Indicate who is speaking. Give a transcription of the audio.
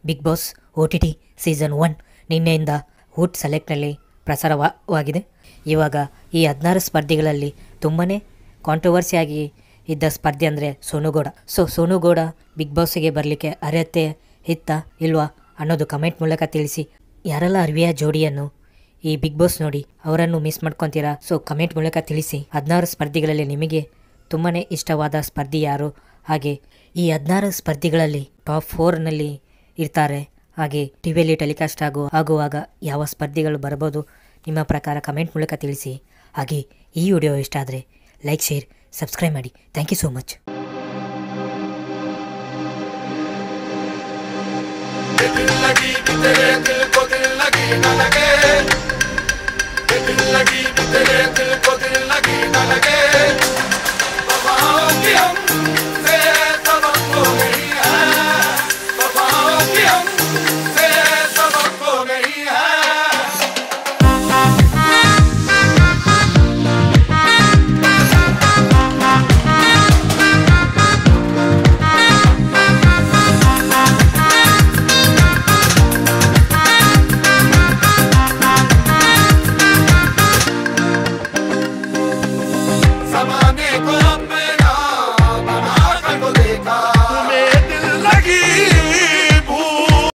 Speaker 1: big boss O T T season one ನಿನ್ನೆಯಿಂದ Voot ಸೆಲೆಕ್ಟ್ನಲ್ಲಿ ಪ್ರಸಾರವಾಗಿದೆ ಇವಾಗ ಈ ಹದಿನಾರು ಸ್ಪರ್ಧಿಗಳಲ್ಲಿ ತುಂಬಾ ಕಾಂಟ್ರವರ್ಸಿಯಾಗಿ ಇದ್ದ ಸ್ಪರ್ಧೆ ಅಂದರೆ ಸೋನುಗೌಡ ಸೊ ಸೋನುಗೌಡ ಬಿಗ್ ಬಾಸ್ಗೆ ಬರಲಿಕ್ಕೆ ಅರ್ಹತೆ ಇತ್ತ ಇಲ್ವಾ ಅನ್ನೋದು ಕಮೆಂಟ್ ಮೂಲಕ ತಿಳಿಸಿ ಯಾರೆಲ್ಲ ಅರ್ವಿಯ ಜೋಡಿಯನ್ನು ಈ ಬಿಗ್ ಬಾಸ್ ನೋಡಿ ಅವರನ್ನು ಮಿಸ್ ಮಾಡ್ಕೊತೀರಾ ಸೊ ಕಮೆಂಟ್ ಮೂಲಕ ತಿಳಿಸಿ ಹದಿನಾರು ಸ್ಪರ್ಧಿಗಳಲ್ಲಿ ನಿಮಗೆ ತುಂಬಾ ಇಷ್ಟವಾದ ಸ್ಪರ್ಧಿ ಯಾರು ಹಾಗೆ ಈ ಹದಿನಾರು ಸ್ಪರ್ಧಿಗಳಲ್ಲಿ ಟಾಪ್ ಫೋರ್ನಲ್ಲಿ ಇರ್ತಾರೆ ಹಾಗೆ ಟಿವಿಯಲ್ಲಿ ಟೆಲಿಕಾಸ್ಟ್ ಆಗು ಆಗುವಾಗ ಯಾವ ಸ್ಪರ್ಧಿಗಳು ಬರ್ಬೋದು ನಿಮ್ಮ ಪ್ರಕಾರ ಕಮೆಂಟ್ ಮೂಲಕ ತಿಳಿಸಿ ಹಾಗೆ ಈ ವಿಡಿಯೋ ಇಷ್ಟ ಆದರೆ ಲೈಕ್ ಶೇರ್ ಸಬ್ಸ್ಕ್ರೈಬ್ ಮಾಡಿ ಥ್ಯಾಂಕ್ ಯು ಸೋ ಮಚ್
Speaker 2: दिल लगी कि तेरे दिल को दिल लगी न लगे दिल लगी कि तेरे दिल को दिल लगी न लगे वहाँ भी हम से